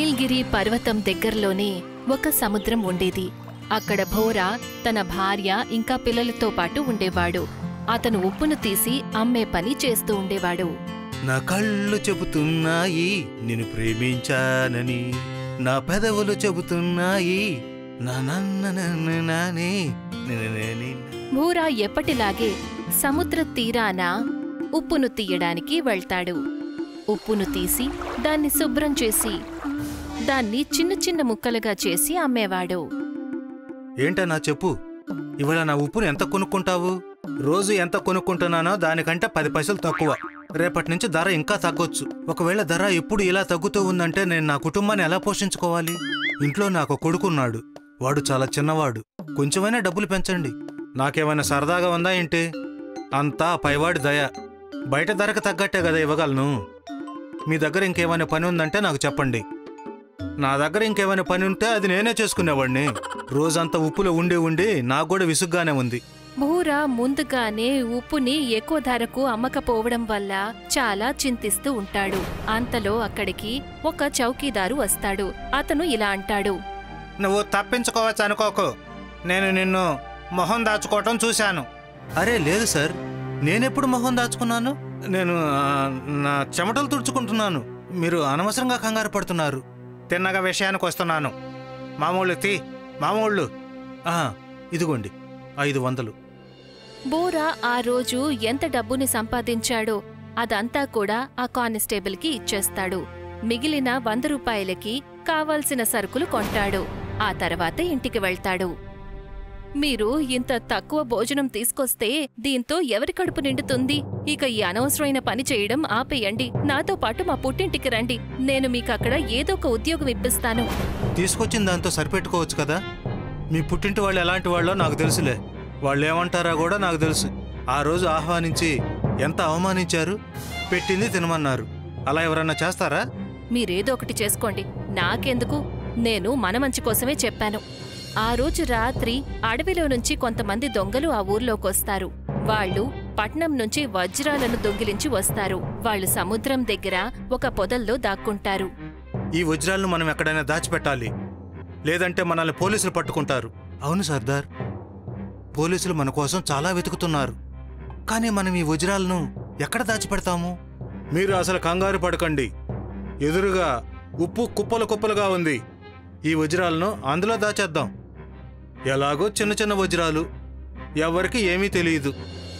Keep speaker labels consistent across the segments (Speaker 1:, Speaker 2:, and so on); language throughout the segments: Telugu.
Speaker 1: భువనగిరి పర్వతం దగ్గరలోనే ఒక సముద్రం ఉండేది అక్కడ భోరా తన భార్య ఇంకా పిల్లలతో పాటు ఉండేవాడు అతను ఉప్పును తీసి అమ్మే పని చేస్తూ ఉండేవాడు
Speaker 2: నా కళ్ళు చెబుతున్నాయి నిన్ను ప్రేమించానని నా పెదవులు చెబుతున్నాయి నా నన్న నన్న నానే నిన్ననే
Speaker 1: భూరా ఎప్పటిలాగే సముద్ర తీరాన ఉప్పును తీయడానికి వెళ్తాడు ఉప్పును తీసి దాన్ని శుభ్రం చేసి దాన్ని చిన్న చిన్న ముక్కలుగా చేసి అమ్మేవాడు
Speaker 2: ఏంటన్నా చెప్పు ఇవాళ నా ఉప్పును ఎంత కొనుక్కుంటావు రోజు ఎంత కొనుక్కుంటున్నానో దానికంటే పది పైసలు తక్కువ రేపటి నుంచి ధర ఇంకా తగ్గొచ్చు ఒకవేళ ధర ఎప్పుడు ఇలా తగ్గుతూ ఉందంటే నేను నా కుటుంబాన్ని ఎలా పోషించుకోవాలి ఇంట్లో నాకు కొడుకున్నాడు వాడు చాలా చిన్నవాడు కొంచెమైనా డబ్బులు పెంచండి నాకేమైనా సరదాగా ఉందా ఏంటి అంతా ఆ పైవాడి దయ బయట ధరకు తగ్గట్టే కదా ఇవ్వగలను మీ దగ్గర ఇంకేమైనా పని ఉందంటే నాకు చెప్పండి నా దగ్గర ఇంకేమైనా పని ఉంటే అది నేనే చేసుకునేవాడిని రోజంతా ఉప్పులో ఉండి ఉండి నాకు కూడా విసుగ్గానే ఉంది
Speaker 1: భూరా ముందుగానే ఉప్పుని ఎక్కువ ధరకు అమ్మకపోవడం వల్ల చాలా చింతిస్తూ ఉంటాడు అంతలో అక్కడికి ఒక చౌకీదారు వస్తాడు అతను ఇలా అంటాడు
Speaker 2: నువ్వు తప్పించుకోవచ్చు అనుకోకు నేను నిన్ను మొహం దాచుకోవటం చూశాను అరే లేదు సార్ నేనెప్పుడు మొహం దాచుకున్నాను నేను ఆ, నా చెమటలు తుడుచుకుంటున్నాను మీరు అనవసరంగా కంగారు పడుతున్నారు తిన్నగా విషయానికి వస్తున్నాను మామూళ్ళు తీ మామూళ్ళు ఆ, ఇదిగోండి ఐదు వందలు
Speaker 1: బోరా ఆ రోజు ఎంత డబ్బుని సంపాదించాడో అదంతా కూడా ఆ కానిస్టేబుల్కి ఇచ్చేస్తాడు మిగిలిన వంద రూపాయలకి కావాల్సిన సరుకులు కొంటాడు ఆ తర్వాత ఇంటికి వెళ్తాడు మీరు ఇంత తక్కువ భోజనం తీసుకొస్తే దీంతో ఎవరి కడుపు నిండుతుంది ఇక ఈ అనవసరమైన పని చేయడం ఆపేయండి నాతో పాటు మా పుట్టింటికి రండి నేను మీకక్కడ ఏదో ఒక ఉద్యోగం ఇప్పిస్తాను
Speaker 2: తీసుకొచ్చిన దాంతో సరిపెట్టుకోవచ్చు కదా మీ పుట్టింటి వాళ్ళు ఎలాంటి వాళ్ళో నాకు తెలుసులే వాళ్ళు ఏమంటారో కూడా నాకు తెలుసు ఆ రోజు ఆహ్వానించి ఎంత అవమానించారు పెట్టింది తినమన్నారు అలా ఎవరన్నా చేస్తారా
Speaker 1: మీరేదో ఒకటి చేసుకోండి నాకెందుకు నేను మన మంచి కోసమే చెప్పాను ఆ రోజు రాత్రి అడవిలో నుంచి కొంతమంది దొంగలు ఆ ఊర్లోకొస్తారు వాళ్ళు పట్నం నుంచి వజ్రాలను దొంగిలించి వస్తారు వాళ్ళు సముద్రం దగ్గర ఒక పొదల్లో దాక్కుంటారు
Speaker 2: ఈ వజ్రాలను మనం ఎక్కడైనా దాచిపెట్టాలి లేదంటే మనల్ని పోలీసులు పట్టుకుంటారు అవును సర్దార్ పోలీసులు మన కోసం చాలా వెతుకుతున్నారు కానీ మనం ఈ వజ్రాలను ఎక్కడ దాచిపెడతాము మీరు అసలు కంగారు పడకండి ఎదురుగా ఉప్పు కుప్పలు కుప్పలుగా ఉంది ఈ వజ్రాలను అందులో దాచేద్దాం ఎలాగో చిన్న చిన్న వజ్రాలు ఎవరికి ఏమీ తెలియదు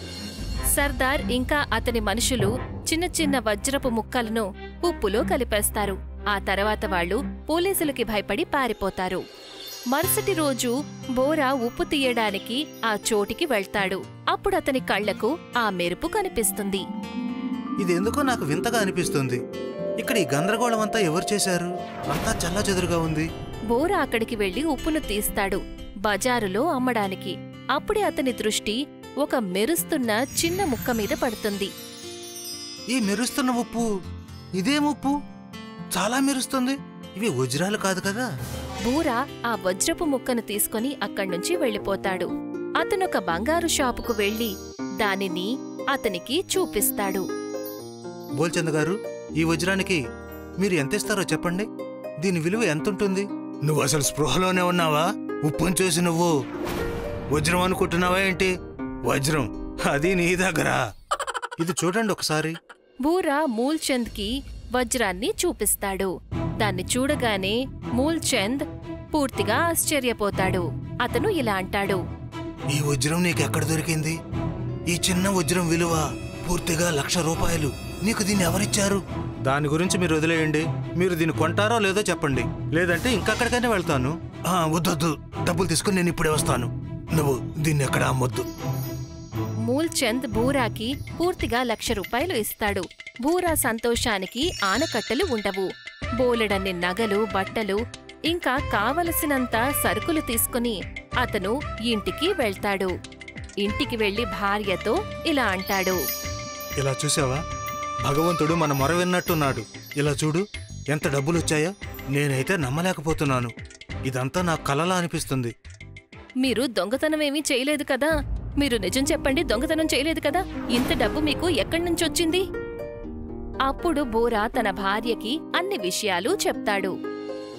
Speaker 1: సర్దార్ ఇంకా అతని మనుషులు చిన్న చిన్న వజ్రపు ముక్కలను ఉప్పులో కలిపేస్తారు ఆ తర్వాత వాళ్ళు పోలీసులకి భయపడి పారిపోతారు మరుసటి రోజు బోరా ఉప్పు తీయడానికి ఆ చోటికి వెళ్తాడు అప్పుడు అతని కళ్లకు ఆ మెరుపు కనిపిస్తుంది
Speaker 2: ఇది ఎందుకో నాకు వింతగా అనిపిస్తుంది ఇక్కడ ఈ గందరగోళం అంతా ఎవరు చేశారు అంతా చల్లచెదురుగా ఉంది
Speaker 1: బోరా అక్కడికి వెళ్లి ఉప్పును తీస్తాడు బజారులో అమ్మడానికి అప్పుడే అతని దృష్టి ఒక మెరుస్తున్న చిన్న ముక్క మీద పడుతుంది
Speaker 2: ఈ మెరుస్తున్న ఉప్పు ఇదేం ఉప్పు చాలా మెరుస్తుంది ఇవి వజ్రాలు కాదు కదా
Speaker 1: బూరా ఆ వజ్రపు ముక్కను తీసుకొని అక్కడ్నుంచి వెళ్ళిపోతాడు అతనొక బంగారు షాపుకు వెళ్లి దానిని అతనికి చూపిస్తాడు
Speaker 2: బోల్చంద్ గారు ఈ వజ్రానికి మీరు ఎంత ఇస్తారో చెప్పండి దీని విలువ ఎంత ఉంటుంది నువ్వు అసలు స్పృహలోనే ఉన్నావా ఉప్పుని చూసి నువ్వు వజ్రం అనుకుంటున్నావా ఏంటి వజ్రం అది నీ దగ్గర ఇది చూడండి ఒకసారి
Speaker 1: బూరా మూల్చంద్కి వజ్రాన్ని చూపిస్తాడు దాన్ని చూడగానే మూల్చంద్ పూర్తిగా ఆశ్చర్యపోతాడు అతను ఇలా అంటాడు
Speaker 2: ఈ వజ్రం నీకు ఎక్కడ దొరికింది ఈ చిన్న వజ్రం విలువ పూర్తిగా లక్ష రూపాయలు నీకు దీన్ని ఎవరిచ్చారు దాని గురించి మీరు వదిలేయండి మీరు దీన్ని కొంటారో లేదో చెప్పండి లేదంటే ఇంకక్కడికైనా వెళ్తాను ఆ, వద్దొద్దు డబ్బులు తీసుకుని నేను ఇప్పుడే వస్తాను నువ్వు దీన్ని ఎక్కడ అమ్మొద్దు
Speaker 1: మూల్చంద్ బూరాకి పూర్తిగా లక్ష రూపాయలు ఇస్తాడు బూరా సంతోషానికి ఆనకట్టలు ఉండవు బోలెడన్ని నగలు బట్టలు ఇంకా కావలసినంత సరుకులు తీసుకుని అతను ఇంటికి వెళ్తాడు ఇంటికి వెళ్లి భార్యతో ఇలా అంటాడు
Speaker 2: ఇలా చూసావా భగవంతుడు మన మొర విన్నట్టున్నాడు ఇలా చూడు ఎంత డబ్బులు వచ్చాయో నేనైతే నమ్మలేకపోతున్నాను ఇదంతా నాకు కలలా అనిపిస్తుంది
Speaker 1: మీరు దొంగతనమేమీ చేయలేదు కదా మీరు నిజం చెప్పండి దొంగతనం చేయలేదు కదా ఇంత డబ్బు మీకు ఎక్కడి నుంచొచ్చింది అప్పుడు బోరా తన భార్యకి అన్ని విషయాలు చెప్తాడు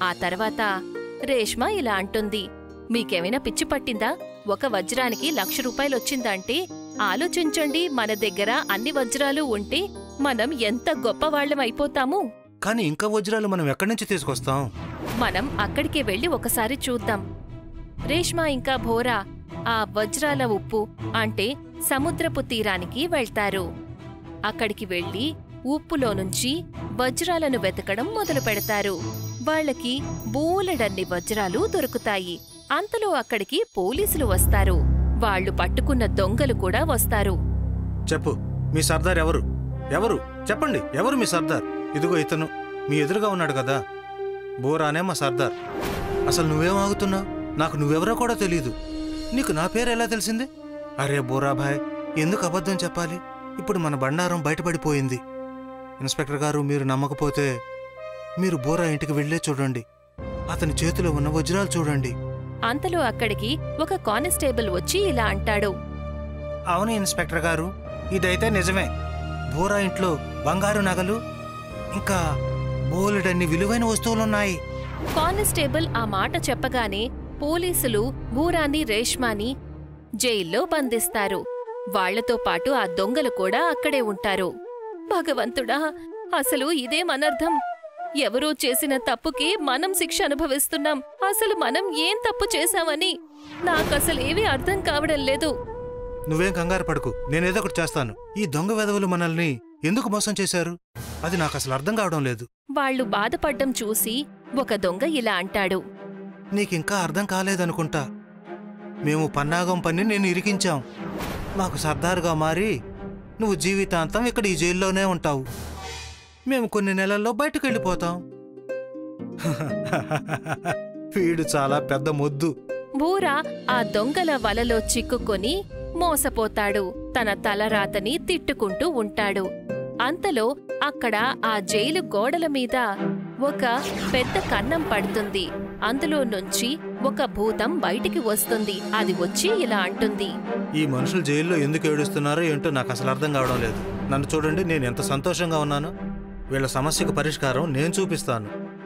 Speaker 1: ఆ తర్వాత రేష్మ ఇలా అంటుంది మీకేమైనా పిచ్చి పట్టిందా ఒక వజ్రానికి లక్ష రూపాయలొచ్చిందంటే ఆలోచించండి మన దగ్గర అన్ని వజ్రాలు ఉంటే మనం ఎంత గొప్పవాళ్లం అయిపోతాము
Speaker 2: కానీ ఇంకా వజ్రాలు మనం ఎక్కడి నుంచి తీసుకొస్తాం
Speaker 1: మనం అక్కడికి వెళ్ళి ఒకసారి చూద్దాం రేష్మ ఇంకా భోరా ఆ వజ్రాల ఉప్పు అంటే సముద్రపు తీరానికి వెళ్తారు అక్కడికి వెళ్లి ఉప్పులో నుంచి వజ్రాలను వెతకడం మొదలు పెడతారు వాళ్ళకి బోలెడన్ని వజ్రాలు దొరుకుతాయి అంతలో అక్కడికి పోలీసులు వస్తారు వాళ్ళు పట్టుకున్న దొంగలు కూడా వస్తారు
Speaker 2: చెప్పు మీ సర్దార్ ఎవరు ఎవరు చెప్పండి ఎవరు మీ సర్దార్ ఇదిగో ఇతను మీ ఎదురుగా ఉన్నాడు కదా బోరానే మా సర్దార్ అసలు నువ్వేం ఆగుతున్నావు నాకు నువ్వెవరో కూడా తెలియదు నీకు నా పేరు ఎలా తెలిసింది అరే బోరాభాయ్ ఎందుకు అబద్ధం చెప్పాలి ఇప్పుడు మన బండారం బయటపడిపోయింది ఇన్స్పెక్టర్ గారు మీరు నమ్మకపోతే మీరు బోరా ఇంటికి వెళ్ళే చూడండి అతని చేతిలో ఉన్న వజ్రాలు చూడండి
Speaker 1: అంతలో అక్కడికి ఒక కానిస్టేబుల్ వచ్చి ఇలా అంటాడు
Speaker 2: అవును ఇన్స్పెక్టర్ గారు ఇదైతే నిజమే బోరా ఇంట్లో బంగారు నగలు ఇంకా బోలెడన్ని విలువైన వస్తువులున్నాయి
Speaker 1: కానిస్టేబుల్ ఆ మాట చెప్పగానే పోలీసులు బూరాని రేష్మాని జైల్లో బంధిస్తారు వాళ్లతో పాటు ఆ దొంగలు కూడా అక్కడే ఉంటారు భగవంతుడా అసలు ఇదేం అనర్థం ఎవరో చేసిన తప్పుకి మనం శిక్ష అనుభవిస్తున్నాం అసలు మనం ఏం తప్పు చేశామని నాకసలు ఏమీ అర్థం కావడం లేదు
Speaker 2: నువ్వేం కంగారు పడకు నేనేదో ఒకటి చేస్తాను ఈ దొంగ వెధవులు మనల్ని ఎందుకు మోసం చేశారు అది నాకు అసలు అర్థం కావడం లేదు
Speaker 1: వాళ్ళు బాధపడ్డం చూసి ఒక దొంగ ఇలా అంటాడు
Speaker 2: నీకింకా అర్థం కాలేదనుకుంటా మేము పన్నాగం పని నేను ఇరికించాం మాకు సర్దారుగా మారి నువ్వు జీవితాంతం ఇక్కడ ఈ జైల్లోనే ఉంటావు మేము కొన్ని నెలల్లో బయటకు వెళ్ళిపోతాం వీడు చాలా పెద్ద మొద్దు
Speaker 1: బూరా ఆ దొంగల వలలో చిక్కుకొని మోసపోతాడు తన తలరాతని తిట్టుకుంటూ ఉంటాడు అంతలో అక్కడ ఆ జైలు గోడల మీద ఒక పెద్ద కన్నం పడుతుంది అందులో నుంచి ఒక భూతం బయటికి వస్తుంది అది వచ్చి ఇలా అంటుంది
Speaker 2: ఈ మనుషులు జైల్లో ఎందుకు ఏడుస్తున్నారో ఏంటో నాకు అసలు అర్థం కావడం లేదు నన్ను చూడండి నేను ఎంత సంతోషంగా ఉన్నానో వీళ్ళ సమస్యకు పరిష్కారం నేను చూపిస్తాను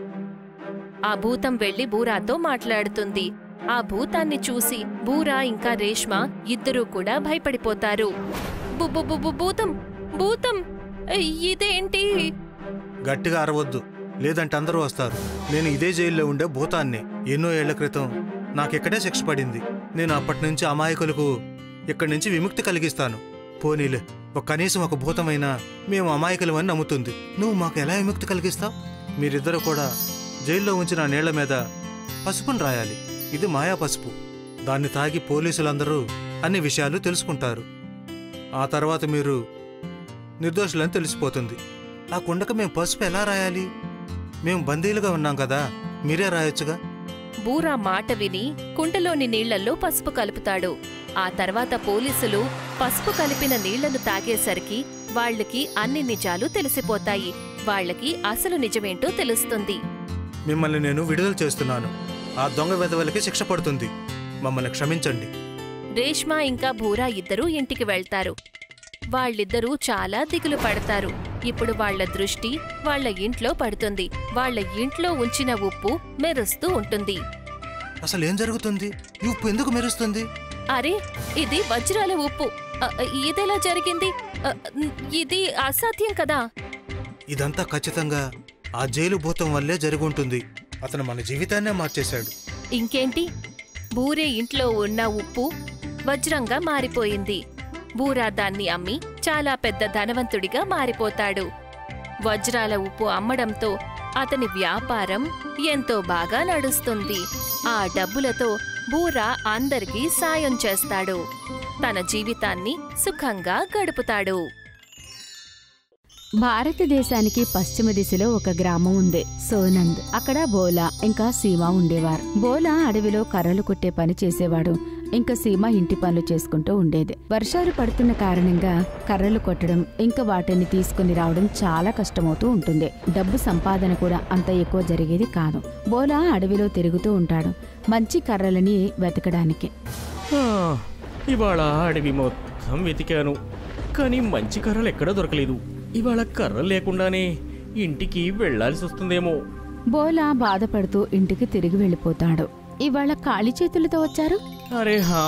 Speaker 1: ఆ భూతం వెళ్లి బూరాతో మాట్లాడుతుంది ఆ భూతాన్ని చూసి బూరా ఇంకా రేష్మ ఇద్దరూ కూడా భయపడిపోతారు బు- బు- బు- బు- భూతం భూతం ఇదేంటి
Speaker 2: గట్టిగా అరవద్దు లేదంటే అందరూ వస్తారు నేను ఇదే జైల్లో ఉండే భూతాన్ని ఎన్నో ఏళ్ల క్రితం నాకిక్కడే శిక్ష పడింది నేను అప్పటి నుంచి అమాయకులకు ఇక్కడి నుంచి విముక్తి కలిగిస్తాను పోనీలే ఒక కనీసం ఒక భూతమైనా మేము అమాయకులమని నమ్ముతుంది నువ్వు మాకు ఎలా విముక్తి కలిగిస్తావు మీరిద్దరూ కూడా జైల్లో ఉంచిన ఆ నీళ్ల మీద పసుపును రాయాలి ఇది మాయా పసుపు దాన్ని తాగి పోలీసులందరూ అన్ని విషయాలు తెలుసుకుంటారు ఆ తర్వాత మీరు నిర్దోషులని తెలిసిపోతుంది ఆ కుండకు మేము పసుపు ఎలా రాయాలి మేము బందీలుగా ఉన్నాం కదా మీరే రాయొచ్చుగా
Speaker 1: బూరా మాట విని కుండలోని నీళ్లల్లో పసుపు కలుపుతాడు ఆ తర్వాత పోలీసులు పసుపు కలిపిన నీళ్లను తాగేసరికి వాళ్ళకి అన్ని నిజాలు తెలిసిపోతాయి వాళ్ళకి అసలు నిజమేంటో తెలుస్తుంది
Speaker 2: మిమ్మల్ని నేను విడుదల చేస్తున్నాను ఆ దొంగ వెధవలకి శిక్ష పడుతుంది మమ్మల్ని క్షమించండి
Speaker 1: రేష్మా ఇంకా భూరా ఇద్దరూ ఇంటికి వెళ్తారు వాళ్ళిద్దరూ చాలా దిగులు పడతారు ఇప్పుడు వాళ్ళ దృష్టి వాళ్ళ ఇంట్లో పడుతుంది వాళ్ళ ఇంట్లో ఉంచిన ఉప్పు మెరుస్తూ ఉంటుంది
Speaker 2: అసలు ఏం జరుగుతుంది ఈ ఉప్పు ఎందుకు మెరుస్తుంది
Speaker 1: అరే ఇది వజ్రాల ఉప్పు అ, ఇదెలా జరిగింది అ, ఇది అసాధ్యం కదా
Speaker 2: ఇదంతా ఖచ్చితంగా ఆ జైలు భూతం వల్లే జరుగుంటుంది అతను మన జీవితాన్నే మార్చేశాడు
Speaker 1: ఇంకేంటి బూరే ఇంట్లో ఉన్న ఉప్పు వజ్రంగా మారిపోయింది బూరా దాన్ని అమ్మి చాలా పెద్ద ధనవంతుడిగా మారిపోతాడు వజ్రాల ఉప్పు అమ్మడంతో అతని వ్యాపారం ఎంతో బాగా నడుస్తుంది ఆ డబ్బులతో బూరా అందరికీ సాయం చేస్తాడు తన జీవితాన్ని సుఖంగా గడుపుతాడు
Speaker 3: భారతదేశానికి పశ్చిమ దిశలో ఒక గ్రామం ఉంది సోనంద్ అక్కడ బోలా ఇంకా సీమ ఉండేవారు బోలా అడవిలో కర్రలు కుట్టే పని చేసేవాడు ఇంకా సీమ ఇంటి పనులు చేసుకుంటూ ఉండేది వర్షాలు పడుతున్న కారణంగా కర్రలు కొట్టడం ఇంకా వాటిని తీసుకుని రావడం చాలా కష్టమవుతూ ఉంటుంది డబ్బు సంపాదన కూడా అంత ఎక్కువ జరిగేది కాదు బోలా అడవిలో తిరుగుతూ ఉంటాడు మంచి కర్రలని వెతకడానికి
Speaker 4: ఆ, ఇవాళ అడవి మొత్తం వెతికాను కానీ మంచి కర్రలు ఎక్కడా దొరకలేదు ఇవాళ కర్రలు లేకుండానే ఇంటికి వెళ్ళాల్సి వస్తుందేమో
Speaker 3: బోలా బాధపడుతూ ఇంటికి తిరిగి వెళ్ళిపోతాడు ఇవాళ ఖాళీ చేతులతో వచ్చారు
Speaker 4: అరే హా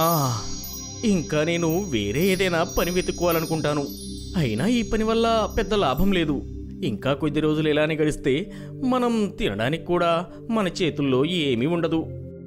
Speaker 4: ఇంకా నేను వేరే ఏదైనా పని వెతుక్కోవాలనుకుంటాను అయినా ఈ పని వల్ల పెద్ద లాభం లేదు ఇంకా కొద్ది రోజులు ఇలానే గడిస్తే మనం తినడానికి కూడా మన చేతుల్లో ఏమీ ఉండదు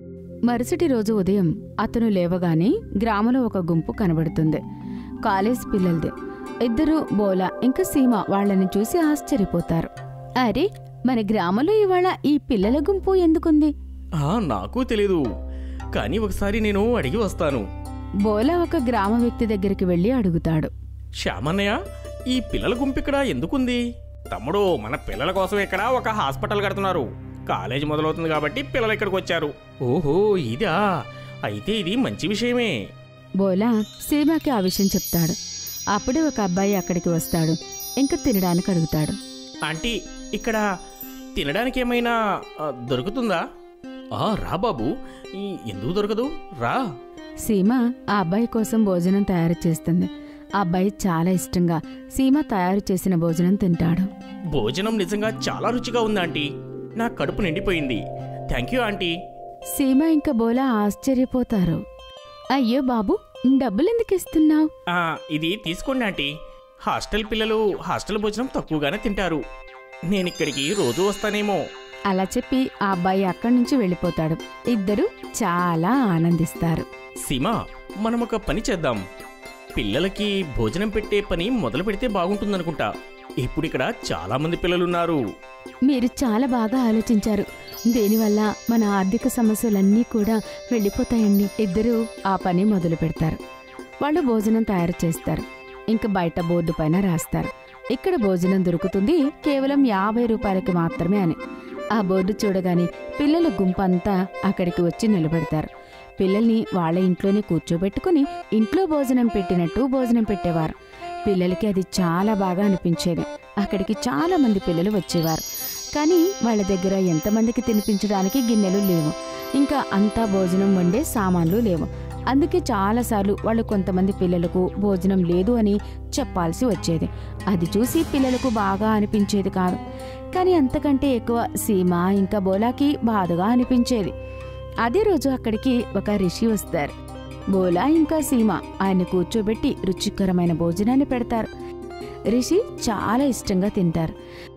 Speaker 3: మరుసటి రోజు ఉదయం అతను లేవగానే గ్రామంలో ఒక గుంపు కనబడుతుంది కాలేజ్ పిల్లలది ఇద్దరు బోలా ఇంకా సీమ వాళ్ళని చూసి ఆశ్చర్యపోతారు అరే మన గ్రామంలో ఇవాళ ఈ పిల్లల గుంపు ఎందుకుంది
Speaker 4: ఆ నాకు తెలీదు కానీ ఒకసారి నేను అడిగి వస్తాను
Speaker 3: బోలా ఒక గ్రామ వ్యక్తి దగ్గరికి వెళ్ళి అడుగుతాడు
Speaker 4: శ్యామన్నయ్య ఈ పిల్లల గుంపు ఇక్కడ ఎందుకుంది తమ్ముడు మన పిల్లల కోసం ఇక్కడ ఒక హాస్పిటల్ కడుతున్నారు కాలేజ్ మొదలవుతుంది కాబట్టి పిల్లలు ఇక్కడికి వచ్చారు ఓహో ఇదా అయితే ఇది మంచి విషయమే
Speaker 3: బోలా సీమాకి ఆ విషయం చెప్తాడు అప్పుడే ఒక అబ్బాయి అక్కడికి వస్తాడు ఇంకా తినడానికి అడుగుతాడు
Speaker 4: ఆంటీ ఇక్కడ తినడానికి ఏమైనా ఆ, దొరుకుతుందా ఆ రా బాబు ఈ ఎందుకు దొరకదు రా
Speaker 3: సీమ ఆ అబ్బాయి కోసం భోజనం తయారు చేస్తుంది ఆ అబ్బాయి చాలా ఇష్టంగా సీమ తయారు చేసిన భోజనం తింటాడు
Speaker 4: భోజనం నిజంగా చాలా రుచిగా ఉంది ఆంటీ నా కడుపు నిండిపోయింది థ్యాంక్ యూ ఆంటీ
Speaker 3: సీమ ఇంకా బోలా ఆశ్చర్యపోతారు అయ్యో బాబు డబ్బులెందుకు ఇస్తున్నావు
Speaker 4: ఆ, ఇది తీసుకోండి ఆంటీ హాస్టల్ పిల్లలు హాస్టల్ భోజనం తక్కువగానే తింటారు నేను ఇక్కడికి రోజు వస్తానేమో
Speaker 3: అలా చెప్పి ఆ అబ్బాయి అక్కడి నుంచి వెళ్ళిపోతాడు ఇద్దరు చాలా ఆనందిస్తారు
Speaker 4: సీమా మనం ఒక పని చేద్దాం పిల్లలకి భోజనం పెట్టే పని మొదలు పెడితే బాగుంటుందనుకుంటా ఇప్పుడు ఇక్కడ చాలా మంది పిల్లలున్నారు
Speaker 3: మీరు చాలా బాగా ఆలోచించారు దీనివల్ల మన ఆర్థిక సమస్యలన్నీ కూడా వెళ్ళిపోతాయండి ఇద్దరూ ఆ పని మొదలు పెడతారు వాళ్ళు భోజనం తయారు చేస్తారు ఇంకా బయట బోర్డు పైన రాస్తారు ఇక్కడ భోజనం దొరుకుతుంది కేవలం యాభై రూపాయలకి మాత్రమే అని ఆ బోర్డు చూడగానే పిల్లల గుంపంతా అక్కడికి వచ్చి నిలబెడతారు పిల్లల్ని వాళ్ళ ఇంట్లోనే కూర్చోబెట్టుకుని ఇంట్లో భోజనం పెట్టినట్టు భోజనం పెట్టేవారు పిల్లలకి అది చాలా బాగా అనిపించేది అక్కడికి చాలా మంది పిల్లలు వచ్చేవారు కానీ వాళ్ళ దగ్గర ఎంతమందికి తినిపించడానికి గిన్నెలు లేవు ఇంకా అంతా భోజనం వండే సామాన్లు లేవు అందుకే చాలాసార్లు వాళ్ళు కొంతమంది పిల్లలకు భోజనం లేదు అని చెప్పాల్సి వచ్చేది అది చూసి పిల్లలకు బాగా అనిపించేది కాదు కానీ అంతకంటే ఎక్కువ సీమ ఇంకా బోలాకి బాధగా అనిపించేది అదే రోజు అక్కడికి ఒక రిషి వస్తారు బోలా ఇంకా సీమ ఆయన కూర్చోబెట్టి రుచికరమైన భోజనాన్ని పెడతారు రిషి చాలా ఇష్టంగా తింటారు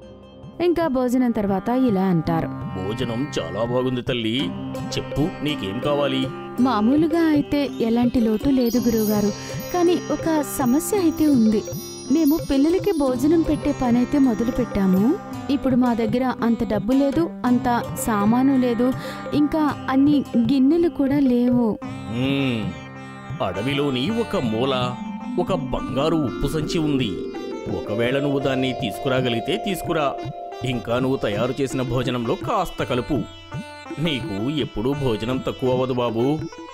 Speaker 3: ఇంకా భోజనం తర్వాత ఇలా అంటారు
Speaker 4: భోజనం చాలా బాగుంది తల్లి చెప్పు నీకేం కావాలి
Speaker 3: మామూలుగా అయితే ఎలాంటి లోటు లేదు గురువుగారు కానీ ఒక సమస్య అయితే ఉంది మేము పిల్లలకి భోజనం పెట్టే పని అయితే మొదలు పెట్టాము ఇప్పుడు మా దగ్గర అంత డబ్బు లేదు అంత సామాను లేదు ఇంకా అన్ని గిన్నెలు కూడా లేవు
Speaker 4: మ్మ్. అడవిలోని ఒక మూల ఒక బంగారు ఉప్పు సంచి ఉంది ఒకవేళ నువ్వు దాన్ని తీసుకురాగలిగితే తీసుకురా ఇంకా నువ్వు తయారు చేసిన భోజనంలో కాస్త కలుపు నీకు ఎప్పుడూ భోజనం తక్కువ అవ్వదు బాబు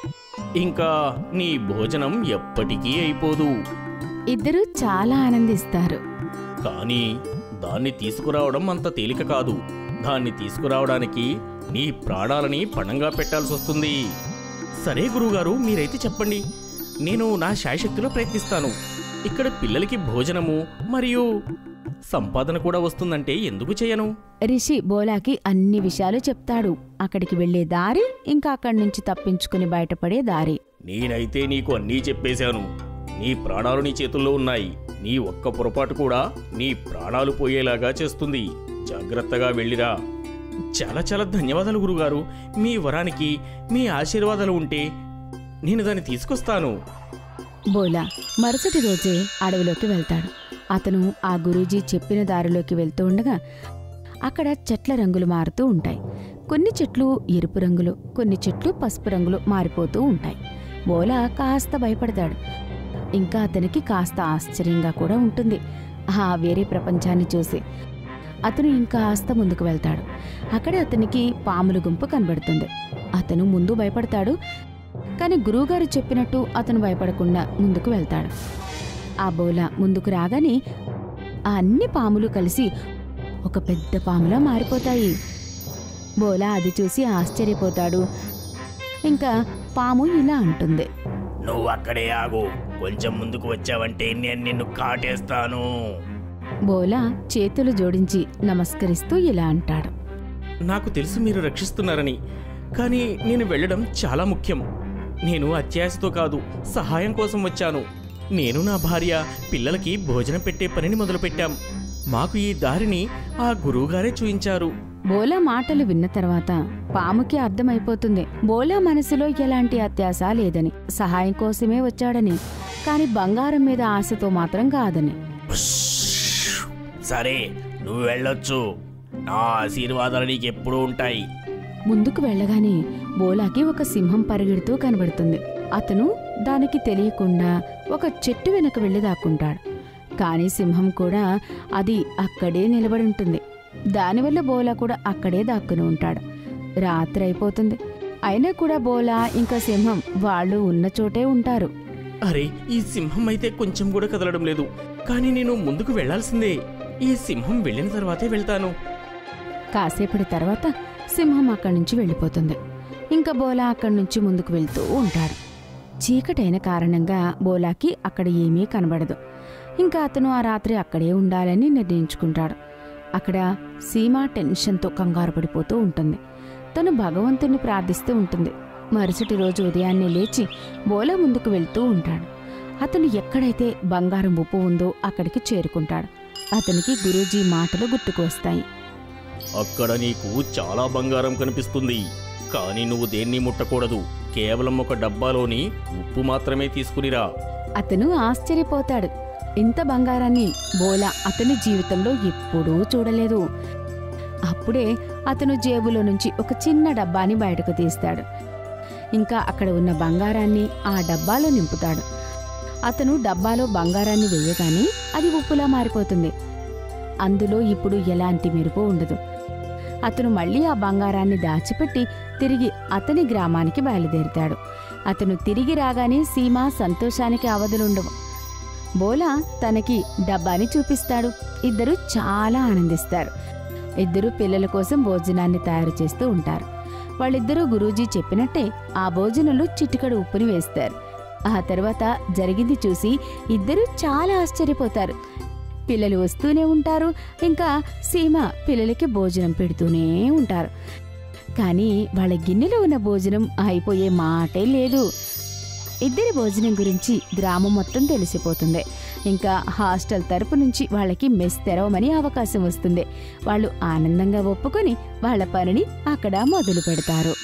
Speaker 4: ఇంకా నీ భోజనం ఎప్పటికీ అయిపోదు
Speaker 3: ఇద్దరూ చాలా ఆనందిస్తారు
Speaker 4: కానీ దాన్ని తీసుకురావడం అంత తేలిక కాదు దాన్ని తీసుకురావడానికి నీ ప్రాణాలని పణంగా పెట్టాల్సి వస్తుంది సరే గురువుగారు మీరైతే చెప్పండి నేను నా శాయశక్తిలో ప్రయత్నిస్తాను ఇక్కడ పిల్లలకి భోజనము మరియు సంపాదన కూడా వస్తుందంటే ఎందుకు చేయను
Speaker 3: రిషి బోలాకి అన్ని విషయాలు చెప్తాడు అక్కడికి వెళ్లే దారి ఇంకా అక్కడి నుంచి తప్పించుకుని బయటపడే దారి
Speaker 4: నేనైతే నీకు అన్నీ చెప్పేశాను నీ ప్రాణాలు నీ చేతుల్లో ఉన్నాయి నీ ఒక్క పొరపాటు కూడా నీ ప్రాణాలు పోయేలాగా చేస్తుంది జాగ్రత్తగా వెళ్ళిరా చాలా చాలా ధన్యవాదాలు గురుగారు మీ వరానికి మీ ఆశీర్వాదాలు ఉంటే నేను దాన్ని తీసుకొస్తాను
Speaker 3: బోలా మరుసటి రోజే అడవిలోకి వెళ్తాడు అతను ఆ గురూజీ చెప్పిన దారిలోకి వెళ్తూ ఉండగా అక్కడ చెట్ల రంగులు మారుతూ ఉంటాయి కొన్ని చెట్లు ఎరుపు రంగులు కొన్ని చెట్లు పసుపు రంగులు మారిపోతూ ఉంటాయి బోలా కాస్త భయపడతాడు ఇంకా అతనికి కాస్త ఆశ్చర్యంగా కూడా ఉంటుంది ఆ వేరే ప్రపంచాన్ని చూసి అతను ఇంకాస్త ముందుకు వెళ్తాడు అక్కడ అతనికి పాముల గుంపు కనబడుతుంది అతను ముందు భయపడతాడు కానీ గురువుగారు చెప్పినట్టు అతను భయపడకుండా ముందుకు వెళ్తాడు ఆ బోల ముందుకు రాగానే ఆ అన్ని పాములు కలిసి ఒక పెద్ద పాములా మారిపోతాయి బోలా అది చూసి ఆశ్చర్యపోతాడు ఇంకా పాము ఇలా అంటుంది
Speaker 4: నువ్వు అక్కడే ఆగు కొంచెం ముందుకు వచ్చావంటే నేను నిన్ను కాటేస్తాను
Speaker 3: బోలా చేతులు జోడించి నమస్కరిస్తూ ఇలా అంటాడు
Speaker 4: నాకు తెలుసు మీరు రక్షిస్తున్నారని కానీ నేను వెళ్ళడం చాలా ముఖ్యం నేను అత్యాశతో కాదు సహాయం కోసం వచ్చాను నేను నా భార్య పిల్లలకి భోజనం పెట్టే పనిని మొదలుపెట్టాం మాకు ఈ దారిని ఆ గురువుగారే చూయించారు
Speaker 3: బోలా మాటలు విన్న తర్వాత పాముకి అర్థమైపోతుంది బోలా మనసులో ఎలాంటి అత్యాశ లేదని సహాయం కోసమే వచ్చాడని కాని బంగారం మీద ఆశతో మాత్రం కాదని
Speaker 4: సరే నువ్వు వెళ్ళొచ్చు నా ఆశీర్వాదాలు నీకు ఎప్పుడూ ఉంటాయి
Speaker 3: ముందుకు వెళ్ళగానే బోలాకి ఒక సింహం పరిగెడుతూ కనబడుతుంది అతను దానికి తెలియకుండా ఒక చెట్టు వెనక వెళ్ళి దాక్కుంటాడు కానీ సింహం కూడా అది అక్కడే నిలబడి ఉంటుంది దానివల్ల బోలా కూడా అక్కడే దాక్కుని ఉంటాడు రాత్రి అయిపోతుంది అయినా కూడా బోలా ఇంకా సింహం వాళ్ళు ఉన్న చోటే ఉంటారు
Speaker 4: అరే ఈ సింహం అయితే కొంచెం కూడా కదలడం లేదు కానీ నేను ముందుకు వెళ్ళాల్సిందే ఈ సింహం వెళ్ళిన తర్వాతే వెళ్తాను
Speaker 3: కాసేపటి తర్వాత సింహం అక్కడి నుంచి వెళ్ళిపోతుంది ఇంకా బోలా అక్కడి నుంచి ముందుకు వెళ్తూ ఉంటాడు చీకటైన కారణంగా బోలాకి అక్కడ ఏమీ కనబడదు ఇంకా అతను ఆ రాత్రి అక్కడే ఉండాలని నిర్ణయించుకుంటాడు అక్కడ సీమ టెన్షన్తో కంగారు పడిపోతూ ఉంటుంది తను భగవంతుని ప్రార్థిస్తూ ఉంటుంది మరుసటి రోజు ఉదయాన్నే లేచి బోలా ముందుకు వెళ్తూ ఉంటాడు అతను ఎక్కడైతే బంగారం ఉప్పు ఉందో అక్కడికి చేరుకుంటాడు అతనికి గురూజీ మాటలు గుర్తుకు వస్తాయి
Speaker 4: అక్కడ నీకు చాలా బంగారం కనిపిస్తుంది కానీ నువ్వు దేన్ని ముట్టకూడదు కేవలం ఒక డబ్బాలోని ఉప్పు మాత్రమే తీసుకునిరా
Speaker 3: అతను ఆశ్చర్యపోతాడు ఇంత బంగారాన్ని బోలా అతని జీవితంలో ఎప్పుడూ చూడలేదు అప్పుడే అతను జేబులో నుంచి ఒక చిన్న డబ్బాని బయటకు తీస్తాడు ఇంకా అక్కడ ఉన్న బంగారాన్ని ఆ డబ్బాలో నింపుతాడు అతను డబ్బాలో బంగారాన్ని వేయగానే అది ఉప్పులా మారిపోతుంది అందులో ఇప్పుడు ఎలాంటి మెరుపు ఉండదు అతను మళ్ళీ ఆ బంగారాన్ని దాచిపెట్టి తిరిగి అతని గ్రామానికి బయలుదేరుతాడు అతను తిరిగి రాగానే సీమ సంతోషానికి అవధులుండవు బోలా తనకి డబ్బాని చూపిస్తాడు ఇద్దరు చాలా ఆనందిస్తారు ఇద్దరు పిల్లల కోసం భోజనాన్ని తయారు చేస్తూ ఉంటారు వాళ్ళిద్దరూ గురూజీ చెప్పినట్టే ఆ భోజనంలో చిటికడు ఉప్పుని వేస్తారు ఆ తర్వాత జరిగింది చూసి ఇద్దరూ చాలా ఆశ్చర్యపోతారు పిల్లలు వస్తూనే ఉంటారు ఇంకా సీమ పిల్లలకి భోజనం పెడుతూనే ఉంటారు కానీ వాళ్ళ గిన్నెలో ఉన్న భోజనం అయిపోయే మాటే లేదు ఇద్దరి భోజనం గురించి గ్రామం మొత్తం తెలిసిపోతుంది ఇంకా హాస్టల్ తరపు నుంచి వాళ్ళకి మెస్ తెరవమని అవకాశం వస్తుంది వాళ్ళు ఆనందంగా ఒప్పుకొని వాళ్ళ పనిని అక్కడ మొదలు పెడతారు